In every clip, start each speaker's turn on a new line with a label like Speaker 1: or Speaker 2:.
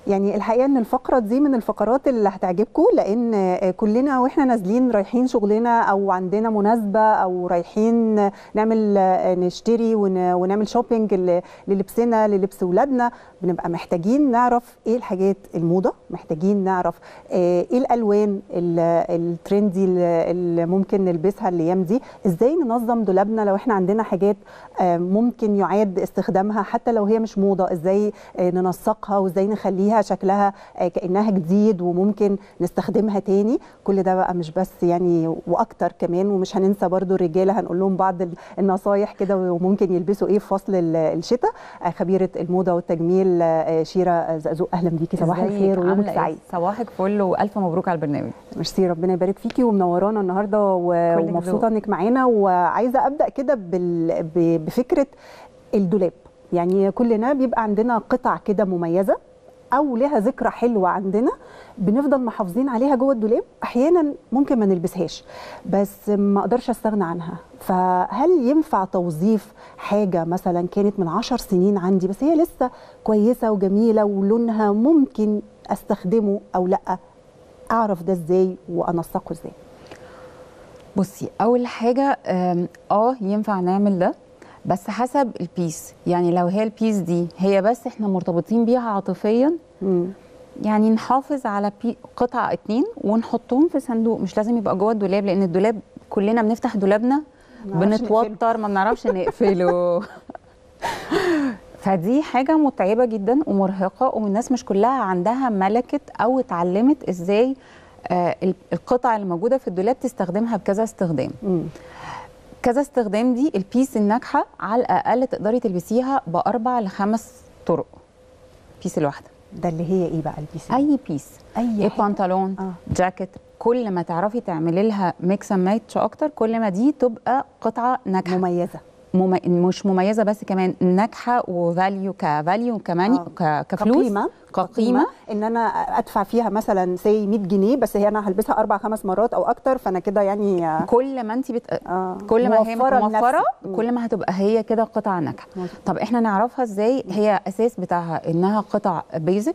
Speaker 1: يعني الحقيقه ان الفقره دي من الفقرات اللي هتعجبكم لان كلنا واحنا نازلين رايحين شغلنا او عندنا مناسبه او رايحين نعمل نشتري ونعمل شوبينج للبسنا للبس ولادنا بنبقى محتاجين نعرف ايه الحاجات الموضه محتاجين نعرف ايه الالوان الترندي اللي ممكن نلبسها الايام دي ازاي ننظم دولابنا لو احنا عندنا حاجات ممكن يعاد استخدامها حتى لو هي مش موضه ازاي ننسقها وازاي نخليها شكلها كانها جديد وممكن نستخدمها تاني كل ده بقى مش بس يعني واكتر كمان ومش هننسى برضو الرجاله هنقول لهم بعض النصايح كده وممكن يلبسوا ايه في فصل الشتاء خبيره الموضه والتجميل شيره زقزوق اهلا بيكي صباح الخير ويومك سعيد
Speaker 2: صباحك فل والف مبروك على البرنامج
Speaker 1: ميرسي ربنا يبارك فيكي ومنورانا النهارده ومبسوطه انك معانا وعايزه ابدا كده بفكره الدولاب يعني كلنا بيبقى عندنا قطع كده مميزه او لها ذكرى حلوه عندنا بنفضل محافظين عليها جوه الدولاب احيانا ممكن ما نلبسهاش بس ما اقدرش استغنى عنها فهل ينفع توظيف حاجه مثلا كانت من عشر سنين عندي بس هي لسه كويسه وجميله ولونها ممكن استخدمه او لا اعرف ده ازاي وانسقه ازاي
Speaker 2: بصي اول حاجه اه ينفع نعمل ده بس حسب البيس يعني لو هي البيس دي هي بس احنا مرتبطين بيها عاطفيا
Speaker 1: مم.
Speaker 2: يعني نحافظ على بي قطعه اتنين ونحطهم في صندوق مش لازم يبقى جوه الدولاب لان الدولاب كلنا بنفتح دولابنا بنتوتر ما بنعرفش نقفله فدي حاجه متعبه جدا ومرهقه والناس مش كلها عندها ملكه او اتعلمت ازاي آه القطع اللي موجوده في الدولاب تستخدمها بكذا استخدام
Speaker 1: مم.
Speaker 2: كذا استخدام دي البيس الناجحه على الاقل تقدري تلبسيها باربع لخمس طرق بيس الواحده
Speaker 1: ده اللي هي ايه بقى البيس
Speaker 2: اي بيس
Speaker 1: اي
Speaker 2: ايه بنطلون
Speaker 1: آه.
Speaker 2: جاكيت كل ما تعرفي تعملي لها ميكس اند ماتش اكتر كل ما دي تبقى قطعه ناجحه
Speaker 1: مميزه
Speaker 2: مم... مش مميزه بس كمان ناجحه وفاليو كفاليو كمان
Speaker 1: آه.
Speaker 2: ك... كفلوس
Speaker 1: كقيمة
Speaker 2: كقيمه
Speaker 1: ان انا ادفع فيها مثلا سي 100 جنيه بس هي انا هلبسها اربع خمس مرات او اكتر فانا كده يعني
Speaker 2: كل ما انت بت...
Speaker 1: آه.
Speaker 2: كل ما هي
Speaker 1: موفرة
Speaker 2: موفره
Speaker 1: لنفسي.
Speaker 2: كل ما هتبقى هي كده قطعه ناجحه
Speaker 1: مظبوط.
Speaker 2: طب احنا نعرفها ازاي هي اساس بتاعها انها قطع بيزك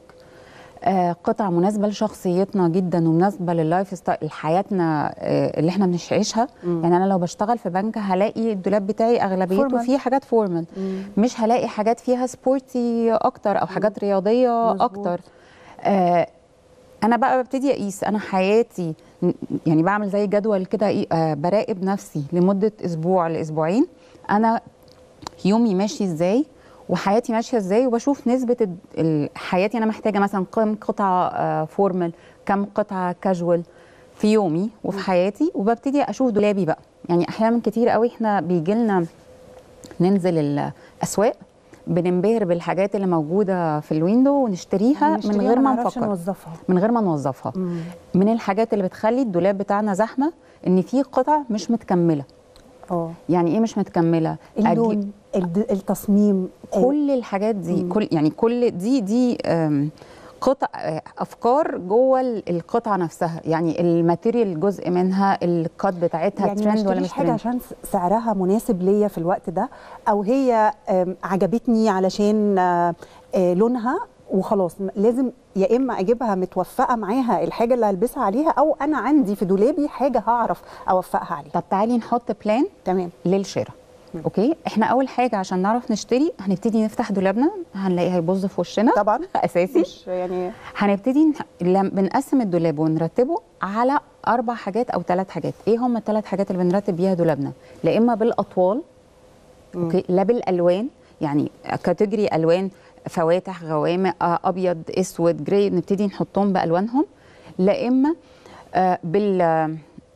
Speaker 2: آه قطع مناسبه لشخصيتنا جدا ومناسبه لللايف ستايل حياتنا آه اللي احنا بنعيشها يعني انا لو بشتغل في بنك هلاقي الدولاب بتاعي اغلبيته
Speaker 1: Formal.
Speaker 2: فيه حاجات فورمال
Speaker 1: مم.
Speaker 2: مش هلاقي حاجات فيها سبورتي اكتر او حاجات رياضيه
Speaker 1: مظبوط.
Speaker 2: اكتر آه انا بقى ببتدي اقيس انا حياتي يعني بعمل زي جدول كده إيه، آه براقب نفسي لمده اسبوع لاسبوعين انا يومي ماشي ازاي وحياتي ماشيه ازاي وبشوف نسبه ال- ال- حياتي انا محتاجه مثلا كم قطعه آه، فورمال كم قطعه كاجوال في يومي وفي حياتي وببتدي اشوف دولابي بقى يعني احيانا كتير قوي احنا بيجي لنا ننزل الاسواق بننبهر بالحاجات اللي موجوده في الويندو ونشتريها من
Speaker 1: نشتريها
Speaker 2: غير ما
Speaker 1: نعرفش
Speaker 2: نفكر
Speaker 1: نوظفها
Speaker 2: من غير ما نوظفها
Speaker 1: مم.
Speaker 2: من الحاجات اللي بتخلي الدولاب بتاعنا زحمه ان في قطع مش متكمله
Speaker 1: اه
Speaker 2: يعني ايه مش متكمله أجي-
Speaker 1: اللون الد- التصميم
Speaker 2: كل الحاجات دي كل يعني كل دي دي أم، قطع آه، افكار جوه ال- القطعه نفسها يعني الماتيريال جزء منها الكات بتاعتها
Speaker 1: يعني ما
Speaker 2: ترند ولا
Speaker 1: اشتريش
Speaker 2: مش
Speaker 1: حاجه
Speaker 2: ترند
Speaker 1: عشان س- سعرها مناسب ليا في الوقت ده او هي آم، عجبتني علشان آه، آه، لونها وخلاص م- لازم يا اما اجيبها متوفقه معاها الحاجه اللي هلبسها عليها او انا عندي في دولابي حاجه هعرف اوفقها عليها
Speaker 2: طب تعالي نحط بلان
Speaker 1: تمام
Speaker 2: للشراء اوكي احنا اول حاجه عشان نعرف نشتري هنبتدي نفتح دولابنا هنلاقيه هيبص في وشنا
Speaker 1: طبعا
Speaker 2: اساسي
Speaker 1: مش يعني
Speaker 2: هنبتدي نح... لم... بنقسم الدولاب ونرتبه على اربع حاجات او ثلاث حاجات ايه هم الثلاث حاجات اللي بنرتب بيها دولابنا لا اما بالاطوال اوكي لا بالالوان يعني كاتيجوري الوان فواتح غوامق آه، ابيض اسود جراي نبتدي نحطهم بالوانهم لا اما آه، بال آه،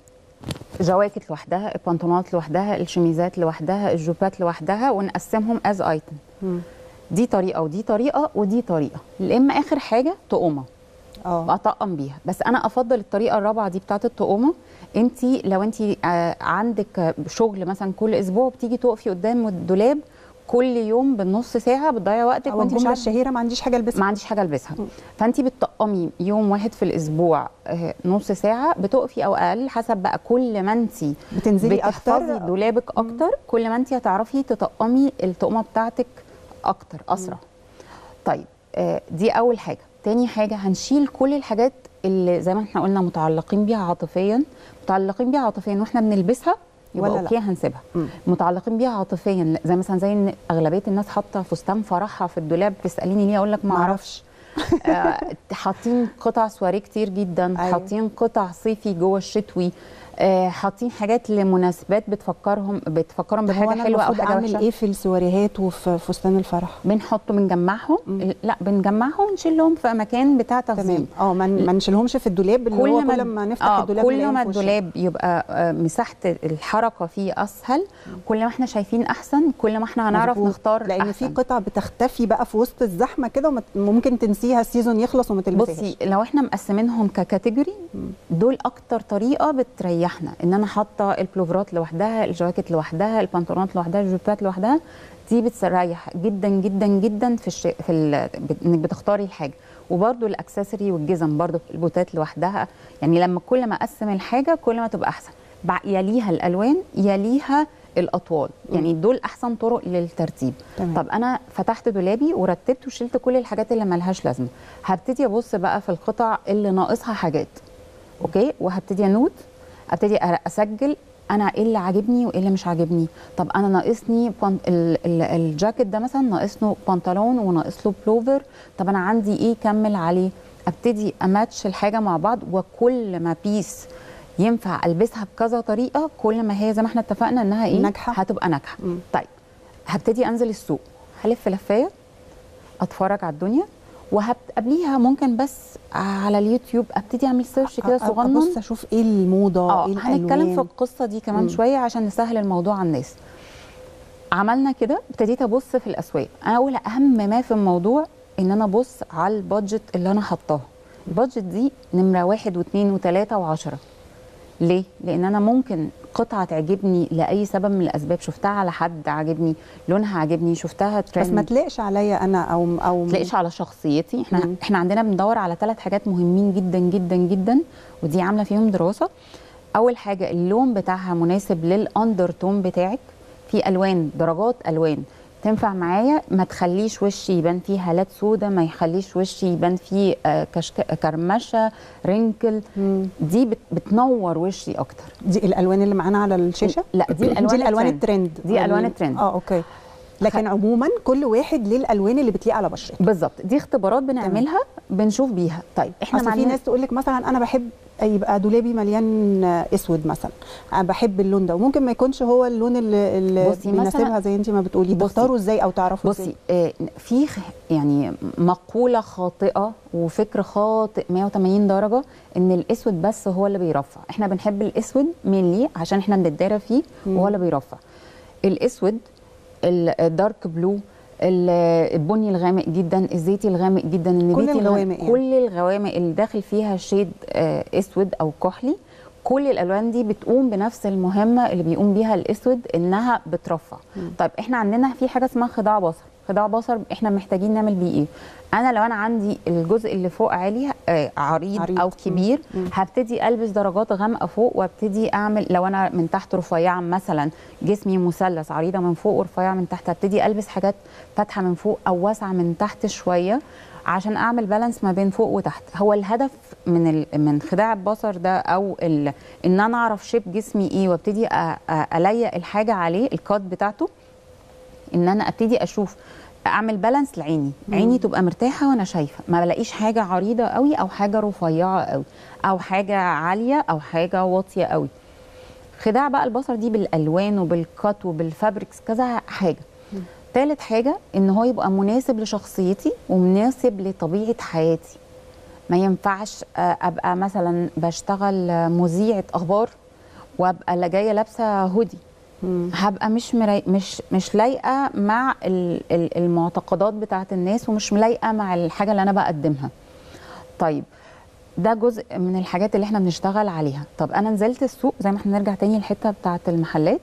Speaker 2: جواكت لوحدها البنطلونات لوحدها الشميزات لوحدها الجوبات لوحدها ونقسمهم از ايتم
Speaker 1: مم.
Speaker 2: دي طريقه ودي طريقه ودي طريقه لا اما اخر حاجه تقومه
Speaker 1: اه
Speaker 2: اطقم بيها بس انا افضل الطريقه الرابعه دي بتاعه التقومه انت لو انت عندك شغل مثلا كل اسبوع بتيجي تقفي قدام الدولاب كل يوم بالنص ساعه بتضيع وقتك
Speaker 1: او
Speaker 2: وانت مش
Speaker 1: الجمله
Speaker 2: عارفه
Speaker 1: الشهيره ما عنديش حاجه البسها
Speaker 2: ما عنديش حاجه البسها فانت بتطقمي يوم واحد في الاسبوع آه، نص ساعه بتقفي او اقل حسب بقى كل ما انت
Speaker 1: بتنزلي
Speaker 2: بتحفظي
Speaker 1: اكتر
Speaker 2: دولابك اكتر كل ما انت هتعرفي تطقمي التقمه بتاعتك اكتر اسرع طيب آه، دي اول حاجه تاني حاجه هنشيل كل الحاجات اللي زي ما احنا قلنا متعلقين بيها عاطفيا متعلقين بيها عاطفيا واحنا بنلبسها يبقى
Speaker 1: ولا لا.
Speaker 2: اوكي هنسيبها
Speaker 1: مم.
Speaker 2: متعلقين بيها عاطفيا زي مثلا زي ان اغلبيه الناس حاطه فستان فرحها في الدولاب تساليني ليه اقول لك ما اعرفش آه، حاطين قطع سواريه كتير جدا
Speaker 1: أيوة.
Speaker 2: حاطين قطع صيفي جوه الشتوي آه، حاطين حاجات لمناسبات بتفكرهم بتفكرهم
Speaker 1: هو
Speaker 2: بحاجه
Speaker 1: انا
Speaker 2: حلوه او
Speaker 1: المفروض
Speaker 2: حاجه
Speaker 1: اعمل
Speaker 2: وحشه
Speaker 1: ايه في السواريهات وفي فستان الفرح
Speaker 2: بنحط بنجمعهم
Speaker 1: مم.
Speaker 2: لا بنجمعهم ونشيلهم في مكان بتاع
Speaker 1: تمام
Speaker 2: تخزين
Speaker 1: اه ما ما نشيلهمش في الدولاب اللي هو كل ما نفتح
Speaker 2: آه
Speaker 1: الدولاب
Speaker 2: كل
Speaker 1: نلاقيهم
Speaker 2: ما
Speaker 1: في وشنا.
Speaker 2: الدولاب يبقى آه، مساحه الحركه فيه اسهل كل ما احنا شايفين احسن كل ما احنا هنعرف
Speaker 1: مظبوط.
Speaker 2: نختار
Speaker 1: لان
Speaker 2: أحسن.
Speaker 1: في قطع بتختفي بقى في وسط الزحمه كده ومت- ممكن تنسيها السيزون يخلص وما تلبسيهاش
Speaker 2: بصي لو احنا مقسمينهم ككاتيجوري دول اكتر طريقه بتريحنا ان انا حاطه البلوفرات لوحدها الجواكت لوحدها البنطلونات لوحدها الجوبات لوحدها دي بتريح جدا جدا جدا في الش... في ال... بت- انك بتختاري الحاجه وبرده الاكسسوري والجزم برده البوتات لوحدها يعني لما كل ما اقسم الحاجه كل ما تبقى احسن بع- يليها الالوان يليها الاطوال يعني دول احسن طرق للترتيب
Speaker 1: تمام.
Speaker 2: طب انا فتحت دولابي ورتبت وشلت كل الحاجات اللي ملهاش لازمه هبتدي ابص بقى في القطع اللي ناقصها حاجات اوكي وهبتدي انوت ابتدي أ- اسجل انا ايه اللي عاجبني وايه اللي مش عاجبني طب انا ناقصني بان... ال... ال... الجاكيت ده مثلا ناقص له بنطلون وناقص له بلوفر طب انا عندي ايه كمل عليه ابتدي اماتش الحاجه مع بعض وكل ما بيس ينفع البسها بكذا طريقه كل ما هي زي ما احنا اتفقنا انها ايه
Speaker 1: ناجحة.
Speaker 2: هتبقى ناجحه
Speaker 1: مم.
Speaker 2: طيب هبتدي انزل السوق هلف لفايه اتفرج على الدنيا وقبليها ممكن بس على اليوتيوب ابتدي اعمل سيرش كده
Speaker 1: أ- أ-
Speaker 2: صغنن
Speaker 1: ابص اشوف ايه الموضه
Speaker 2: اه
Speaker 1: ايه
Speaker 2: هنتكلم في
Speaker 1: الالوان
Speaker 2: القصه دي كمان
Speaker 1: مم.
Speaker 2: شويه عشان نسهل الموضوع على الناس عملنا كده ابتديت ابص في الاسواق انا اقول اهم ما في الموضوع ان انا ابص على البادجت اللي انا حطاها البادجت دي نمره واحد واثنين وثلاثه وعشرة ليه؟ لان انا ممكن قطعه تعجبني لاي سبب من الاسباب شفتها على حد عجبني لونها عجبني شفتها
Speaker 1: بس
Speaker 2: ترند
Speaker 1: ما تلاقش عليا انا او او
Speaker 2: ما تلاقيش على شخصيتي احنا
Speaker 1: مم.
Speaker 2: احنا عندنا بندور على ثلاث حاجات مهمين جدا جدا جدا ودي عامله فيهم دراسه اول حاجه اللون بتاعها مناسب للاندرتون بتاعك في الوان درجات الوان تنفع معايا ما تخليش وشي يبان فيه هالات سودا ما يخليش وشي يبان فيه آه، كشك... كرمشه رينكل
Speaker 1: مم.
Speaker 2: دي بت... بتنور وشي اكتر
Speaker 1: دي الالوان اللي معانا على الشاشه
Speaker 2: لا دي الالوان
Speaker 1: دي الالوان
Speaker 2: الترند.
Speaker 1: الترند
Speaker 2: دي الوان
Speaker 1: ال-
Speaker 2: الترند
Speaker 1: اه اوكي لكن عموما كل واحد ليه الالوان اللي بتليق على بشرته
Speaker 2: بالظبط دي اختبارات بنعملها بنشوف بيها طيب احنا
Speaker 1: اصل في
Speaker 2: معنا-
Speaker 1: ناس تقول لك مثلا انا بحب يبقى دولابي مليان اسود مثلا انا بحب اللون ده وممكن ما يكونش هو اللون اللي, اللي
Speaker 2: بصي
Speaker 1: بيناسبها
Speaker 2: مثلاً-
Speaker 1: زي انت ما بتقولي
Speaker 2: بصي.
Speaker 1: تختاروا ازاي او تعرفوا ازاي
Speaker 2: بصي آه، في خ- يعني مقولة خاطئة وفكر خاطئ 180 درجة ان الاسود بس هو اللي بيرفع احنا بنحب الاسود مينلي عشان احنا بنتدارى فيه وهو اللي بيرفع الاسود ال- الدارك بلو ال- البني الغامق جدا الزيتي الغامق جدا النبيتي الغامق-
Speaker 1: الغوامق يعني.
Speaker 2: كل الغوامق اللي داخل فيها شيد آه، اسود او كحلي كل الالوان دي بتقوم بنفس المهمه اللي بيقوم بيها الاسود انها بترفع طيب احنا عندنا في حاجه اسمها خداع بصر خداع بصر احنا محتاجين نعمل بيه ايه انا لو انا عندي الجزء اللي فوق عالي آه، عريض,
Speaker 1: عريض.
Speaker 2: او كبير
Speaker 1: مم.
Speaker 2: هبتدي البس درجات غامقه فوق وابتدي اعمل لو انا من تحت رفيعه مثلا جسمي مثلث عريضه من فوق ورفيعه من تحت هبتدي البس حاجات فاتحه من فوق او واسعه من تحت شويه عشان اعمل بالانس ما بين فوق وتحت هو الهدف من ال... من خداع البصر ده او ال... ان انا اعرف شيب جسمي ايه وابتدي أ... أ- اليق الحاجه عليه الكات بتاعته ان انا ابتدي اشوف اعمل بالانس لعيني عيني تبقى مرتاحه وانا شايفه ما بلاقيش حاجه عريضه قوي او حاجه رفيعه قوي او حاجه عاليه او حاجه واطيه قوي خداع بقى البصر دي بالالوان وبالكات وبالفابريكس كذا حاجه تالت حاجه ان هو يبقى مناسب لشخصيتي ومناسب لطبيعه حياتي ما ينفعش آه، ابقى مثلا بشتغل آه، مذيعه اخبار وابقى لا جايه لابسه هودي
Speaker 1: مم.
Speaker 2: هبقى مش مري... مش مش لايقه مع ال... ال- المعتقدات بتاعت الناس ومش لايقه مع الحاجه اللي انا بقدمها طيب ده جزء من الحاجات اللي احنا بنشتغل عليها طب انا نزلت السوق زي ما احنا نرجع تاني الحته بتاعت المحلات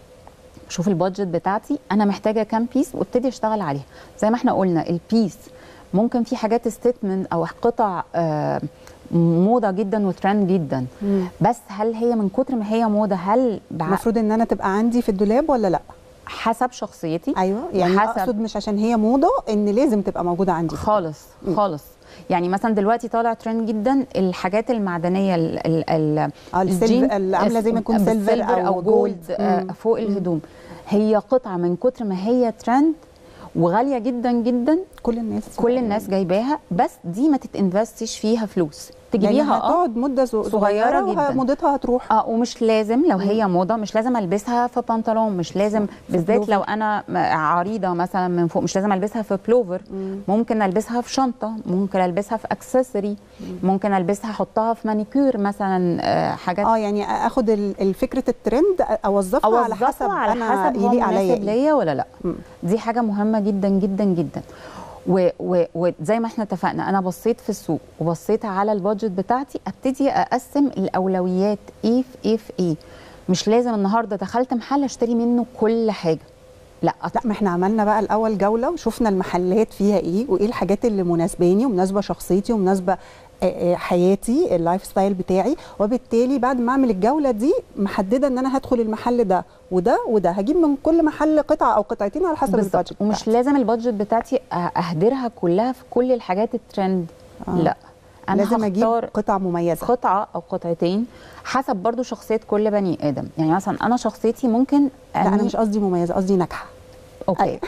Speaker 2: شوف البادجت بتاعتي انا محتاجه كام بيس وابتدي اشتغل عليها زي ما احنا قلنا البيس ممكن في حاجات ستيتمنت او قطع آه، موضه جدا وترند جدا
Speaker 1: مم.
Speaker 2: بس هل هي من كتر ما هي موضه هل بع-
Speaker 1: المفروض ان انا تبقى عندي في الدولاب ولا لا
Speaker 2: حسب شخصيتي
Speaker 1: ايوه يعني
Speaker 2: حسب-
Speaker 1: اقصد مش عشان هي موضه ان لازم تبقى موجوده عندي
Speaker 2: خالص خالص يعني مثلا دلوقتي طالع ترند جدا الحاجات المعدنيه ال ال ال
Speaker 1: اه
Speaker 2: الجين-
Speaker 1: السيلفر اللي عامله زي ما يكون سيلفر
Speaker 2: بالسيلفر
Speaker 1: او جولد
Speaker 2: آه، فوق الهدوم هي قطعه من كتر ما هي ترند وغاليه جدا جدا
Speaker 1: كل الناس
Speaker 2: كل الناس جايباها بس دي ما تتنفستش فيها فلوس تجيبيها
Speaker 1: يعني
Speaker 2: اه
Speaker 1: هتقعد مده صغيره,
Speaker 2: صغيرة
Speaker 1: صغيرة
Speaker 2: جداً.
Speaker 1: مدتها هتروح
Speaker 2: اه ومش لازم لو هي موضه مش لازم البسها في بنطلون مش لازم بالذات
Speaker 1: بلوفر.
Speaker 2: لو انا م- عريضه مثلا من فوق مش لازم البسها في بلوفر ممكن البسها في شنطه ممكن البسها في اكسسوري ممكن البسها احطها في مانيكير مثلا آه، حاجات
Speaker 1: اه يعني اخد ال- الفكره الترند اوظفها على
Speaker 2: اوظفه
Speaker 1: حسب
Speaker 2: على
Speaker 1: انا
Speaker 2: حسب هو
Speaker 1: يليق عليا
Speaker 2: مناسب
Speaker 1: إيه.
Speaker 2: ليا ولا لا
Speaker 1: مم.
Speaker 2: دي حاجه مهمه جدا جدا جدا و- و- وزي ما احنا اتفقنا انا بصيت في السوق وبصيت على البادجت بتاعتي ابتدي اقسم الاولويات ايه في ايه في ايه مش لازم النهارده دخلت محل اشتري منه كل حاجه لا
Speaker 1: لا ما احنا عملنا بقى الاول جوله وشفنا المحلات فيها ايه وايه الحاجات اللي مناسباني ومناسبه شخصيتي ومناسبه آه، آه، حياتي اللايف ستايل بتاعي وبالتالي بعد ما اعمل الجوله دي محدده ان انا هدخل المحل ده وده وده هجيب من كل محل قطعه او قطعتين على حسب
Speaker 2: بالظبط
Speaker 1: البادجت
Speaker 2: ومش
Speaker 1: بتاعتي.
Speaker 2: لازم البادجت بتاعتي أ- اهدرها كلها في كل الحاجات الترند
Speaker 1: آه.
Speaker 2: لا انا
Speaker 1: لازم اجيب
Speaker 2: هختار
Speaker 1: قطع مميزه
Speaker 2: قطعه او قطعتين حسب برضو شخصيه كل بني ادم يعني مثلا انا شخصيتي ممكن
Speaker 1: لا انا
Speaker 2: أميل-
Speaker 1: مش قصدي مميزه قصدي ناجحه
Speaker 2: اوكي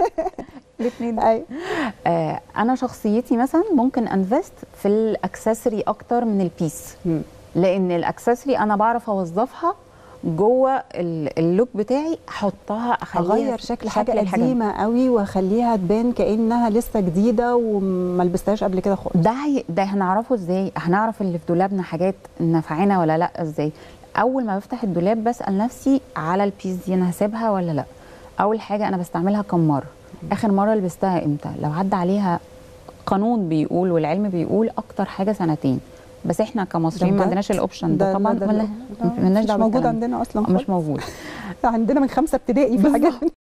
Speaker 2: الاثنين
Speaker 1: اي
Speaker 2: آه انا شخصيتي مثلا ممكن انفست في الاكسسوري اكتر من البيس
Speaker 1: مم.
Speaker 2: لان الاكسسوري انا بعرف اوظفها جوه ال- اللوك بتاعي احطها اخليها
Speaker 1: اغير
Speaker 2: في
Speaker 1: شكل حاجه
Speaker 2: الحاجة.
Speaker 1: قديمه قوي واخليها تبان كانها لسه جديده وما لبستهاش قبل كده خالص
Speaker 2: ده هي- ده هنعرفه ازاي هنعرف اللي في دولابنا حاجات نافعانا ولا لا ازاي اول ما بفتح الدولاب بسال نفسي على البيس دي انا هسيبها ولا لا اول حاجه انا بستعملها كم مره اخر مره لبستها امتى لو عدى عليها قانون بيقول والعلم بيقول اكتر حاجه سنتين بس احنا كمصريين ما
Speaker 1: بجد؟
Speaker 2: عندناش الاوبشن ده, طبعا
Speaker 1: ده-
Speaker 2: ملنا-
Speaker 1: ده
Speaker 2: ملناش
Speaker 1: مش
Speaker 2: دعوه
Speaker 1: موجود
Speaker 2: بالكلام ده.
Speaker 1: عندنا اصلا
Speaker 2: مش موجود
Speaker 1: عندنا من خمسه ابتدائي في حاجات